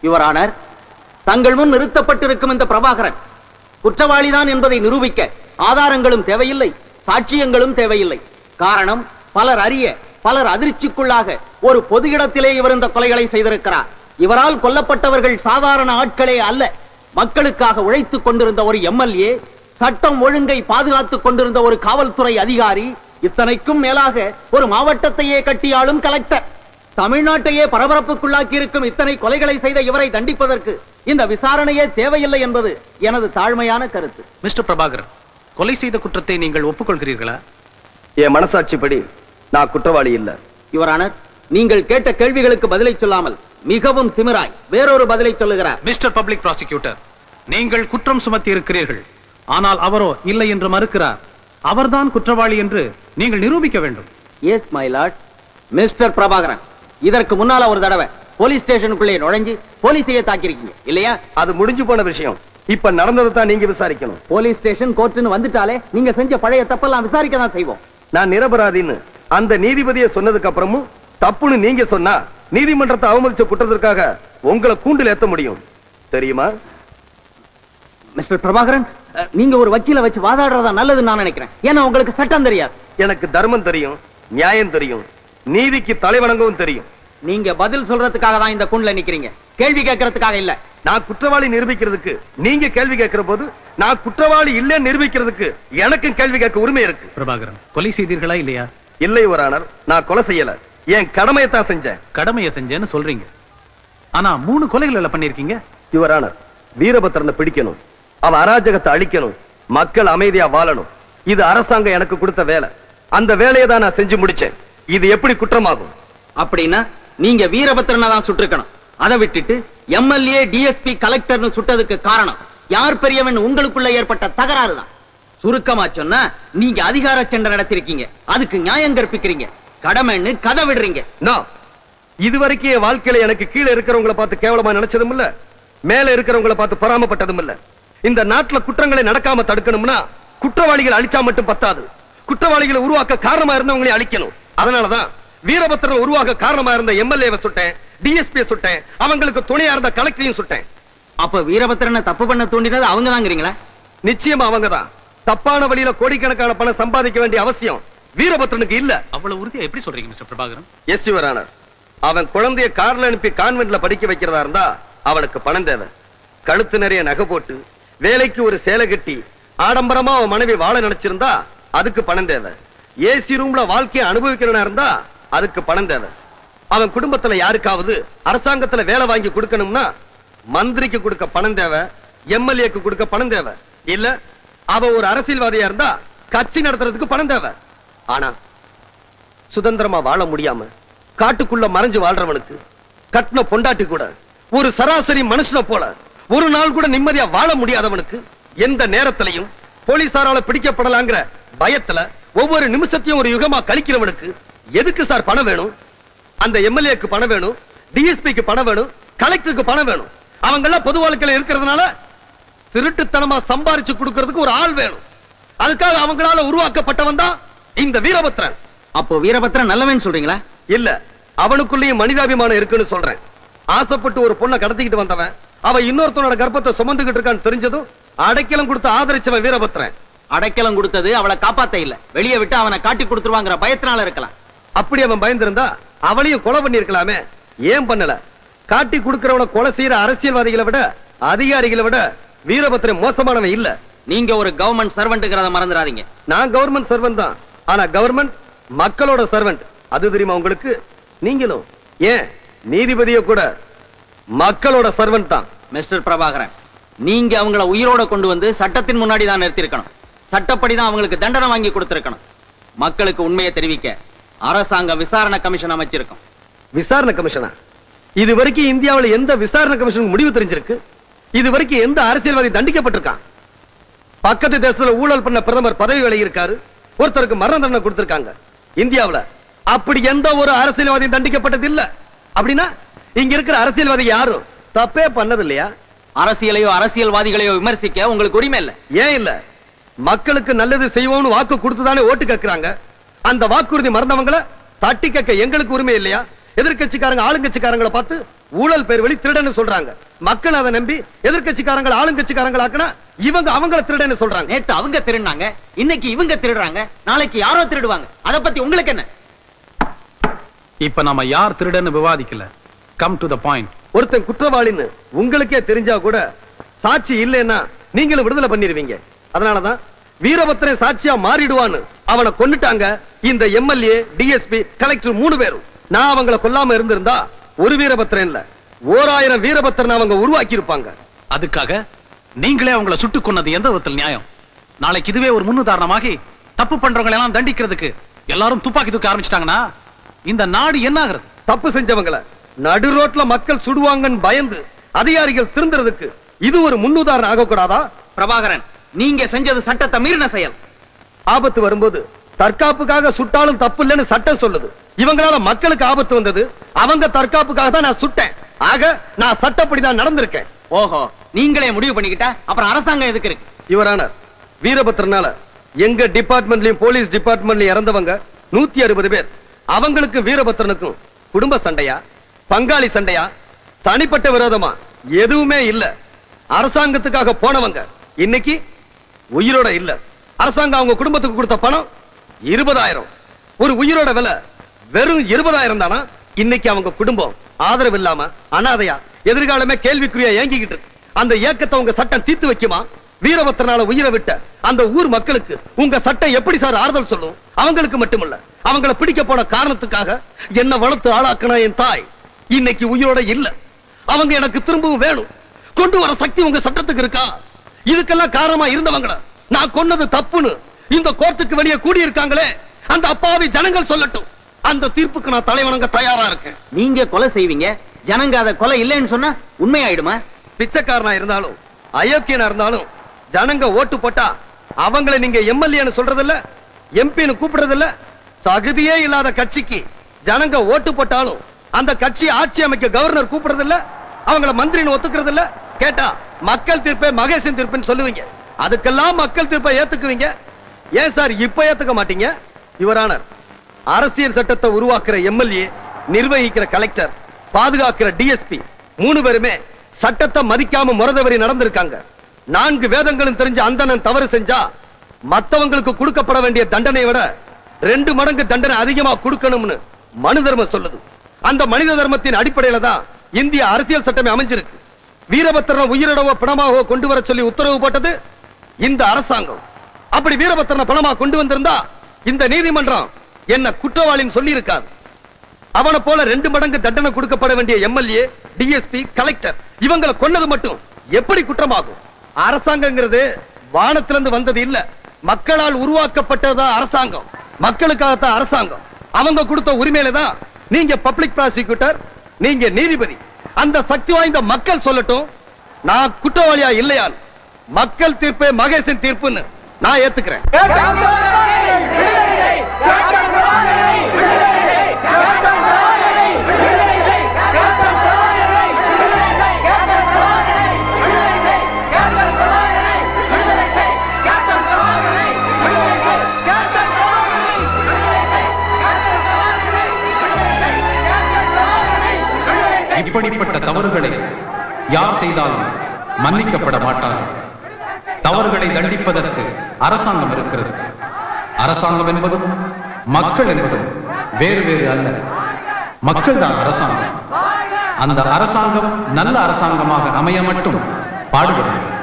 Your honour தங்கள் முன் நிறுத்தப்பட்டிருக்கும் இந்த பிரபாகரன் குற்றவாளிதான் என்பதை நிரூபிக்க ஆதாரங்களும் தேவையில்லை சாட்சியங்களும் தேவையில்லை காரணம் பலர் அறிய பலர் அதிர்ச்சிக்குள்ளாக ஒரு பொது இடத்திலே இவர் இந்த கொலைகளை செய்திருக்கிறார் இவரால் கொல்லப்பட்டவர்கள் சாதாரண ஆட்களே அல்ல மக்களுக்காக உழைத்துக் கொண்டிருந்த ஒரு எம்எல்ஏ சட்டம் ஒழுங்கை பாதுகாத்துக் கொண்டிருந்த ஒரு காவல்துறை அதிகாரி இத்தனைக்கும் மேலாக ஒரு மாவட்டத்தையே கட்டியாளும் கலெக்டர் தமிழ்நாட்டையே பரபரப்புக்குள்ளாக்கி இருக்கும் இத்தனை கொலைகளை செய்த இவரை தண்டிப்பதற்கு இந்த விசாரணையே தேவையில்லை என்பது எனது தாழ்மையான கருத்து மிஸ்டர் பிரபாகரன் கொலை செய்த குற்றத்தை நீங்கள் ஒப்புக்கொள்கிறீர்களா என் மனசாட்சிப்படி நான் குற்றவாளி இல்ல யுவரானர் நீங்கள் கேட்ட கேள்விகளுக்கு பதிலை சொல்லாமல் மிகவும் திமிராய் வேறொரு பதிலை சொல்லுகிறார் மிஸ்டர் பப்ளிக் ப்ராசிக்யூட்டர் நீங்கள் குற்றம் சுமத்தி இருக்கிறீர்கள் ஆனால் அவரோ இல்லை என்று மறுக்கிறார் அவர்தான் குற்றவாளி என்று நீங்கள் நிரூபிக்க வேண்டும் yes my lord mister Prabhakaran இதற்கு முன்னால ஒரு தடவை போலீஸ் ஸ்டேஷனுக்குள்ளே நுழைஞ்சு போலீஸையே தாக்கியிருக்கீங்க இல்லையா அது முடிஞ்சு போன விஷயம் இப்ப நடந்ததை தான் நீங்க விசாரிக்கணும் போலீஸ் ஸ்டேஷன் கோர்ட்டுன்னு வந்துட்டாலே நீங்க செஞ்ச பழைய தப்பெல்லாம் விசாரிக்க தான் செய்வோம் நான் நிரபராதின்னு அந்த நீதிபதியை சொன்னதுக்கு அப்புறமும் தப்புன்னு நீங்க சொன்னா நீதிமன்றத்தை அவமதிச்ச குற்றத்திற்காக உங்களை கூண்டில் ஏத்த முடியும் தெரியுமா மிஸ்டர் பிரபாகரன் அஹ், நீங்க ஒரு வக்கீல வச்சு வாதாடுறதா நல்லதுன்னு நான் நினைக்கிறேன் ஏன்னா உங்களுக்கு சட்டம் தெரியாது எனக்கு தர்மம் தெரியும் நியாயம் தெரியும் நீதிக்கு தலைவணங்கவும் தெரியும் நீங்க பதில் சொல்றதுக்காக தான் இந்த கூண்டுல நிக்கிறீங்க கேள்வி கேட்கறதுக்காக இல்ல நான் குற்றவாளி நிரூபிக்கிறதுக்கு நீங்க கேள்வி கேட்கிற போது நான் குற்றவாளி இல்லைன்னு நிரூபிக்கிறதுக்கு எனக்கும் கேள்வி கேட்க உரிமை இருக்கு பிரபாகரன் கொலை செய்தீர்களா இல்லையா இல்லை ஒரு ஆனர் நான் கொலை செய்யல என் கடமையை தான் செஞ்சேன் கடமையை செஞ்சேன்னு சொல்றீங்க ஆனா மூணு கொலைகள் பண்ணிருக்கீங்க யுவர் ஆனர் வீரபத்திரனை பிடிக்கணும் அவன் அராஜகத்தை அழிக்கணும் மக்கள் அமைதியா வாழணும் இது அரசாங்கம் எனக்கு கொடுத்த வேலை அந்த வேலையை தான் நான் செஞ்சு முடிச்சேன் இது எப்படி குற்றமாகும் அப்படின்னா நீங்க வீரபத்திரனை தான் சுட்டிருக்கணும் அதை விட்டுட்டு எம்எல்ஏ டிஎஸ்பி கலெக்டர்னு சுட்டதுக்கு காரணம் யார் பெரியவன் உங்களுக்குள்ள ஏற்பட்ட தகராறு தான் சுருக்கமா சொன்னா நீங்க அதிகார சண்டை நடத்திருக்கீங்க அதுக்கு நியாயம் கற்பிக்கிறீங்க கடமைன்னு கதை விடுறீங்க நான் இதுவரைக்கும் என் வாழ்க்கையில எனக்கு கீழே இருக்கிறவங்கள பார்த்து கேவலமா நினைச்சதும் இல்ல மேல இருக்கிறவங்கள பார்த்து பொறாமப்பட்டதும் இல்ல இந்த நாட்டுல குற்றங்களை நடக்காம தடுக்கணும்னா குற்றவாளிகளை அழிச்சா மட்டும் பத்தாது குற்றவாளிகளை உருவாக்க காரணமா இருந்தவங்களை அழிக்கணும் அதனாலதான் வீரபத்திரன் உருவாக்க காரணமா இருந்த எம்எல்ஏவை சுட்டேன் டிஎஸ்பி சுட்டேன் அவங்களுக்கு துணையா இருந்த கலெக்டரையும் சுட்டேன் அப்ப வீரபத்திரனை தப்பு பண்ண தூண்டினது அவங்க தாங்கிறீங்களா நிச்சயமா அவங்கதான் தப்பான வழியில கோடிக்கணக்கான பணம் சம்பாதிக்க வேண்டிய அவசியம் வீரபத்திரனுக்கு இல்ல அவ்வளவு உறுதியா எப்படி சொல்றீங்க மிஸ்டர் பிரபாகரன் எஸ் யுவரானர் அவன் குழந்தைய கார்ல அனுப்பி கான்வென்ட்ல படிக்க வைக்கிறதா இருந்தா அவனுக்கு பணம் தேவை கழுத்து நிறைய நகை போட்டு வேலைக்கு ஒரு சேலை கட்டி ஆடம்பரமா அவன் மனைவி வாழ நினைச்சிருந்தா அதுக்கு பணம் தேவை ஏசி ரூம்ல வாழ்க்கையை அனுபவிக்கிறனா இருந்தா அதுக்கு பணம் தேவை அவன் குடும்பத்துல யாருக்காவது அரசாங்கத்துல வேலை வாங்கி கொடுக்கணும்னா மந்திரிக்கு கொடுக்க பணம் தேவை எம்எல்ஏக்கு கொடுக்க பணம் தேவை இல்ல அவ ஒரு அரசியல்வாதியா இருந்தா கட்சி நடத்துறதுக்கு பணம் தேவை ஆனா சுதந்திரமா வாழ முடியாம காட்டுக்குள்ள மறைஞ்சு வாழ்றவனுக்கு கட்டின பொண்டாட்டி கூட ஒரு சராசரி மனுஷனை போல ஒரு நாள் கூட நிம்மதியா வாழ முடியாதவனுக்கு எந்த நேரத்திலையும் போலீசாரால பிடிக்கப்படலாங்கிற பயத்துல ஒவ்வொரு நிமிஷத்தையும் ஒரு யுகமா கழிக்கிறவனுக்கு எதுக்கு சார் பணம் வேணும் அந்த எம்எல்ஏக்கு பணம் வேணும் டிஎஸ்பிக்கு பணம் வேணும் கலெக்டருக்கு பணம் வேணும் அவங்க எல்லாம் பொது வாழ்க்கையில இருக்கிறதுனால திருட்டுத்தனமா சம்பாரிச்சு கொடுக்கறதுக்கு ஒரு ஆள் வேணும் அதுக்காக அவங்களால உருவாக்கப்பட்டவன் தான் இந்த வீரபத்ரன் அப்போ வீரபத்திரன் நல்லவன் சொல்றீங்களா இல்ல அவனுக்குள்ளேயும் மனிதாபிமானம் இருக்குன்னு சொல்றேன் ஆசைப்பட்டு ஒரு பொண்ணை கடத்திக்கிட்டு வந்தவன் அவ இன்னொருத்தனோட கர்ப்பத்தை சுமந்துகிட்டு இருக்கான்னு தெரிஞ்சதும் அடைக்கலம் கொடுத்து ஆதரிச்சவன் வீரபத்ரன் அடைக்கலம் கொடுத்தது அவளை காப்பாத்த இல்ல வெளியே விட்டு அவனை காட்டி கொடுத்துருவாங்கிற பயத்தினால இருக்கலாம் அப்படி அவன் பயந்திருந்தா அவளையும் கொலை பண்ணிருக்கலாமே ஏன் பண்ணல காட்டி கொடுக்கிறவனை கொலை செய்யற அரசியல்வாதிகளை விட அதிகாரிகளை விட வீரபத்ரன் மோசமானவன் இல்ல நீங்க ஒரு கவர்மெண்ட் சர்வெண்ட்ங்கிறத மறந்துடாதீங்க நான் கவர்மெண்ட் சர்வெண்ட் தான் ஆனா கவர்மெண்ட் மக்களோட சர்வெண்ட் அது தெரியுமா உங்களுக்கு நீங்களும் ஏன் நீதிபதிய கூட மக்களோட சர்வெண்ட் தான் மிஸ்டர் பிரபாகரன் நீங்க அவங்கள உயிரோட கொண்டு வந்து சட்டத்தின் முன்னாடி தான் நிறுத்திருக்கணும் சட்டப்படி தான் அவங்களுக்கு தண்டனை வாங்கி கொடுத்திருக்கணும் மக்களுக்கு உண்மையை தெரிவிக்க அரசாங்க விசாரணை கமிஷன் அமைச்சிருக்கும் விசாரணை கமிஷனா இது வரைக்கும் இந்தியாவுல எந்த விசாரணை கமிஷனுக்கு முடிவு தெரிஞ்சிருக்கு இது வரைக்கும் எந்த அரசியல்வாதி தண்டிக்கப்பட்டிருக்கான் பக்கத்து தேசத்துல ஊழல் பண்ண பிரதமர் பதவி விலகி இருக்காரு ஒருத்தருக்கு மரண தண்டனை கொடுத்திருக்காங்க இந்தியாவுல அப்படி எந்த ஒரு அரசியல்வாதியும் தண்டிக்கப்பட்டது இல்ல அப்படின்னா இங்க இருக்கிற அரசியல்வாதி யாரும் தப்பே பண்ணது இல்லையா அரசியலையோ அரசியல்வாதிகளையோ விமர்சிக்க உங்களுக்கு உரிமை இல்ல ஏன் இல்ல மக்களுக்கு நல்லது செய்வோம்னு வாக்கு கொடுத்துதானே ஓட்டு கேட்கிறாங்க அந்த வாக்குறுதி மறந்தவங்கள தட்டி கேட்க எங்களுக்கு உரிமை இல்லையா எதிர்க்கட்சிக்காரங்க ஆளுங்கட்சிக்காரங்களை பார்த்து ஊழல் பேர் வழி திருடன்னு சொல்றாங்க மக்கள் அதை நம்பி எதிர்க்கட்சிக்காரங்க ஆளுங்கட்சிக்காரங்க ஆக்குனா இவங்க அவங்கள திருடன்னு சொல்றாங்க நேத்து அவங்க திருடினாங்க இன்னைக்கு இவங்க திருடுறாங்க நாளைக்கு யாரோ திருடுவாங்க அத பத்தி உங்களுக்கு என்ன இப்ப நாம யார் திருடன்னு விவாதிக்கல கம் டு த பாயிண்ட் ஒருத்தன் குற்றவாளின்னு உங்களுக்கே தெரிஞ்சா கூட சாட்சி இல்லைன்னா நீங்களும் விடுதலை பண்ணிருவீங்க அதனாலதான் வீரபத்திரன் சாட்சியா மாறிடுவான்னு அவனை கொன்னுட்டாங்க இந்த எம்எல்ஏ டிஎஸ்பி கலெக்டர் மூணு பேரும் நான் அவங்கள கொல்லாம இருந்திருந்தா ஒரு வீரபத்திரன் இல்ல ஓராயிரம் வீரபத்திரன் அவங்க உருவாக்கி இருப்பாங்க அதுக்காக நீங்களே அவங்கள சுட்டுக் கொன்னது எந்த விதத்தில் நியாயம் நாளைக்கு இதுவே ஒரு முன்னுதாரணமாகி தப்பு பண்றவங்களை எல்லாம் தண்டிக்கிறதுக்கு எல்லாரும் துப்பாக்கி தூக்க ஆரம்பிச்சிட்டாங்கன்னா இந்த நாடு என்ன ஆகுறது தப்பு செஞ்சவங்கள நடு ரோட்ல மக்கள் சுடுவாங்கன்னு பயந்து அதிகாரிகள் திருந்துறதுக்கு இது ஒரு முன்னுதாரணம் ஆகக்கூடாதா பிரபாகரன் நீங்க செஞ்சது சட்டத்தை மீறின செயல் ஆபத்து வரும்போது தற்காப்புக்காக சுட்டாலும் தப்பு இல்லைன்னு சட்டம் சொல்லுது இவங்களால மக்களுக்கு ஆபத்து வந்தது அவங்க தற்காப்புக்காக தான் நான் சுட்டேன் ஆக நான் சட்டப்படி தான் நடந்திருக்கேன் ஓஹோ நீங்களே முடிவு பண்ணிக்கிட்டா அப்புறம் அரசாங்கம் எதுக்கு இருக்கு இவரான வீரபத்திரனால எங்க டிபார்ட்மெண்ட்லயும் போலீஸ் டிபார்ட்மெண்ட்லயும் இறந்தவங்க நூத்தி அறுபது பேர் அவங்களுக்கு வீரபத்திரனுக்கும் குடும்ப சண்டையா பங்காளி சண்டையா தனிப்பட்ட விரோதமா எதுவுமே இல்ல அரசாங்கத்துக்காக போனவங்க இன்னைக்கு உயிரோட இல்ல அரசாங்கம் அவங்க குடும்பத்துக்கு கொடுத்த பணம் இருபதாயிரம் ஒரு உயிரோட விலை வெறும் இருபதாயிரம் தானா இன்னைக்கு அவங்க குடும்பம் ஆதரவு இல்லாம அனாதையா எதிர்காலமே கேள்விக்குறியா ஏங்கிக்கிட்டு இருக்கு. அந்த ஏக்கத்தை உங்க சட்டம் தீர்த்து வைக்குமா வீரபத்திரனால உயிரை விட்ட அந்த ஊர் மக்களுக்கு உங்க சட்டம் எப்படி சார் ஆறுதல் சொல்லும் அவங்களுக்கு மட்டுமல்ல அவங்கள பிடிக்க போன காரணத்துக்காக என்ன வளர்த்து ஆளாக்குன என் தாய் இன்னைக்கு உயிரோட இல்ல அவங்க எனக்கு திரும்பவும் வேணும் கொண்டு வர சக்தி உங்க சட்டத்துக்கு இருக்கா இதுக்கெல்லாம் காரணமா இருந்தவங்கள நான் கொன்னது தப்புன்னு இந்த கோர்ட்டுக்கு வெளியே கூடியிருக்காங்களே அந்த அப்பாவி ஜனங்கள் சொல்லட்டும் அந்த தீர்ப்புக்கு நான் தலைவணங்க தயாரா இருக்கேன் நீங்க கொலை செய்வீங்க ஜனங்க அத கொலை இல்லைன்னு சொன்னா உண்மையாயிடுமா பிச்சைக்காரனா இருந்தாலும் அயோக்கியனா இருந்தாலும் ஜனங்க ஓட்டு போட்டா அவங்களை நீங்க எம்எல்ஏன்னு சொல்றதில்ல எம்பின்னு கூப்பிடுறதில்ல தகுதியே இல்லாத கட்சிக்கு ஜனங்க ஓட்டு போட்டாலும் அந்த கட்சி ஆட்சி அமைக்க கவர்னர் கூப்பிடுறதில்ல அவங்கள மந்திரின்னு ஒத்துக்கிறது இல்ல கேட்டா மக்கள் தீர்ப்பே மகேசன் தீர்ப்புன்னு சொல்லுவீங்க அதுக்கெல்லாம் மக்கள் தீர்ப்பை ஏத்துக்குவீங்க ஏன் சார் இப்ப ஏத்துக்க மாட்டீங்க யுவரானர் அரசியல் சட்டத்தை உருவாக்குற எம்எல்ஏ நிர்வகிக்கிற கலெக்டர் பாதுகாக்கிற டிஎஸ்பி மூணு பேருமே சட்டத்தை மதிக்காம முறதவரி நடந்திருக்காங்க நான்கு வேதங்களும் தெரிஞ்ச அந்தணன் தவறு செஞ்சா மத்தவங்களுக்கு கொடுக்கப்பட வேண்டிய தண்டனையை விட ரெண்டு மடங்கு தண்டனை அதிகமா கொடுக்கணும்னு மனு தர்மம் சொல்லுது அந்த மனித தர்மத்தின் அடிப்படையில தான் இந்திய அரசியல் சட்டமே அமைஞ்சிருக்கு வீரபத்திரனை உயிரிழவோ பிணமாகவோ கொண்டு வர சொல்லி உத்தரவு போட்டது இந்த அரசாங்கம் அப்படி வீரபத்திரனை பணமா கொண்டு வந்திருந்தா இந்த நீதிமன்றம் என்ன குற்றவாளின்னு சொல்லி இருக்காது அவனை போல ரெண்டு மடங்கு தண்டனை கொடுக்கப்பட வேண்டிய எம்எல்ஏ டிஎஸ்பி கலெக்டர் இவங்களை கொன்னது மட்டும் எப்படி குற்றமாகும் அரசாங்கங்கிறது வானத்திலிருந்து வந்தது இல்ல மக்களால் உருவாக்கப்பட்டதா அரசாங்கம் மக்களுக்காகத்தான் அரசாங்கம் அவங்க கொடுத்த உரிமையில தான் நீங்க பப்ளிக் ப்ராசிக்யூட்டர் நீங்க நீதிபதி அந்த சக்தி வாய்ந்த மக்கள் சொல்லட்டும் நான் குற்றவாளியா இல்லையான் மக்கள் தீர்ப்பே மகேசன் தீர்ப்புன்னு நான் ஏத்துக்கிறேன் இப்படிப்பட்ட தவறுகளை யார் செய்தாலும் மன்னிக்கப்பட மாட்டார்கள் தவறுகளை தண்டிப்பதற்கு அரசாங்கம் இருக்கிறது அரசாங்கம் என்பதும் மக்கள் என்பதும் வேறு வேறு அல்ல மக்கள் தான் அரசாங்கம் அந்த அரசாங்கம் நல்ல அரசாங்கமாக அமைய மட்டும் பாடுபடும்